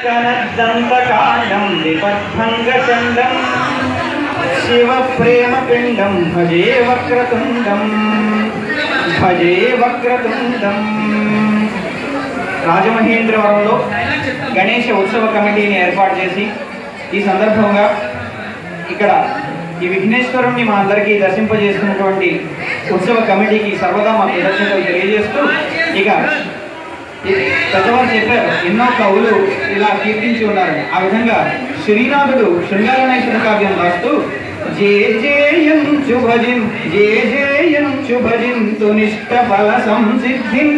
కనద్దంతకాండం విపద్భంగచండం శివ ప్రేమ పిండం భజే వక్రతుండం భజే వక్రతుండం రాజమహేంద్రవరంలో గణేష ఉత్సవ కమిటీని ఏర్పాటు చేసి ఈ సందర్భంగా ఇక్కడ ఈ విఘ్నేశ్వరుణ్ణి మా అందరికీ దర్శింపజేస్తున్నటువంటి ఉత్సవ కమిటీకి సర్వదా మా కృతజ్ఞతలు తెలియజేస్తూ ఇక పెద్దవారు చెప్పారు ఎన్నో కవులు ఇలా కీర్తించి ఉన్నారు ఆ విధంగా శ్రీనాథుడు శృంగారనేశ్వర కావ్యం రాస్తూ జే జేయం శుభజిన్ జే జేయం శుభజింతు నిష్ట ఫల సంసిద్ధిం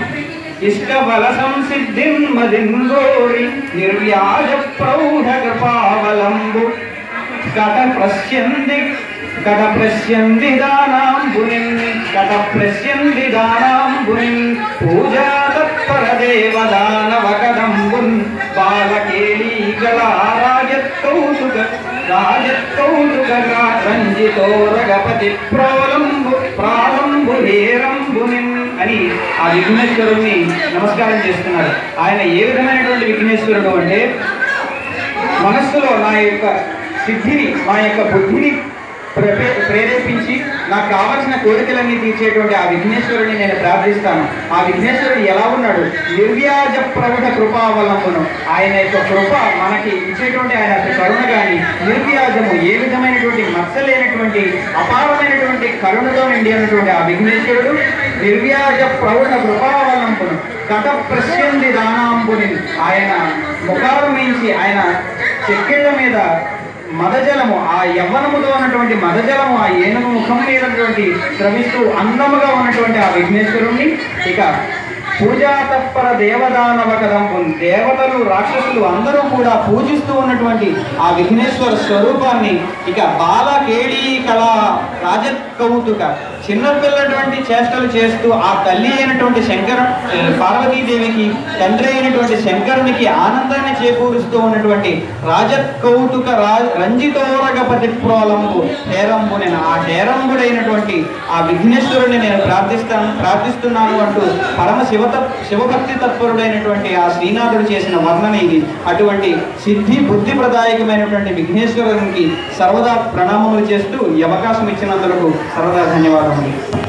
ఇష్ట ఫల సంసిద్ధిం మదిన్ గోరి నిర్వ్యాజ ప్రౌఢ కృపావలంబు కట ప్రశ్యంది కట ప్రశ్యంది దానాంబునిన్ కట ప్రశ్యంది దానాంబునిన్ పూజా తత్పర దేవదానవ కదంబున్ బాలకేళీ గల రాజత్ కౌతుక రాజత్ కౌతుక రంజితో రగపతి ప్రోలంబు ప్రాలంబు హేరంబునిన్ అని ఆ విఘ్నేశ్వరుణ్ణి నమస్కారం చేస్తున్నారు ఆయన ఏ విధమైనటువంటి విఘ్నేశ్వరుడు అంటే మనస్సులో నా యొక్క సిద్ధిని మా యొక్క బుద్ధిని ప్రేరే- ప్రేరేపించి నాకు కావాల్సిన కోరికలన్నీ తీర్చేటువంటి ఆ విఘ్నేశ్వరుని నేను ప్రార్థిస్తాను ఆ విఘ్నేశ్వరుడు ఎలా ఉన్నాడు నిర్వ్యాజ ప్రవట కృపావలంబనం ఆయన యొక్క కృప మనకి ఇచ్చేటువంటి ఆయన యొక్క కరుణ కానీ నిర్వ్యాజము ఏ విధమైనటువంటి మత్సలేనటువంటి అపారమైనటువంటి కరుణతో నిండి ఉన్నటువంటి ఆ విఘ్నేశ్వరుడు నిర్వ్యాజ ప్రౌఢ కృపావలంబనం కట ప్రశ్యంది దానాంబుని ఆయన ముఖాలు మించి ఆయన చెక్కిళ్ళ మీద మదజలము ఆ యవ్వనముతో ఉన్నటువంటి మదజలము ఆ ఏనుగు ముఖం మీద ఉన్నటువంటి శ్రమిస్తూ అందముగా ఉన్నటువంటి ఆ విఘ్నేశ్వరుణ్ణి ఇక పూజా తత్పర దేవదానవ కదంపు దేవతలు రాక్షసులు అందరూ కూడా పూజిస్తూ ఉన్నటువంటి ఆ విఘ్నేశ్వర స్వరూపాన్ని ఇక బాల కేళీ కళ రాజత్ కౌతుక చిన్నపిల్లటువంటి చేష్టలు చేస్తూ ఆ తల్లి అయినటువంటి శంకర ఏ, పార్వతీదేవికి తండ్రి అయినటువంటి శంకరునికి ఆనందాన్ని చేకూరుస్తూ ఉన్నటువంటి రాజత్ కౌతుక రా రంజితోరగపతి ప్రోలంబు హేరంబు నేను ఆ హేరంబుడైనటువంటి ఆ విఘ్నేశ్వరుని నేను ప్రార్థిస్తాను ప్రార్థిస్తున్నాను అంటూ పరమ శివత శివభక్తి తత్పరుడైనటువంటి ఆ శ్రీనాథుడు చేసిన వర్ణన ఇది అటువంటి సిద్ధి బుద్ధి ప్రదాయకమైనటువంటి విఘ్నేశ్వరునికి సర్వదా ప్రణామములు చేస్తూ ఈ అవకాశం ఇచ్చినందుకు సర్వదా ధన్యవాదములు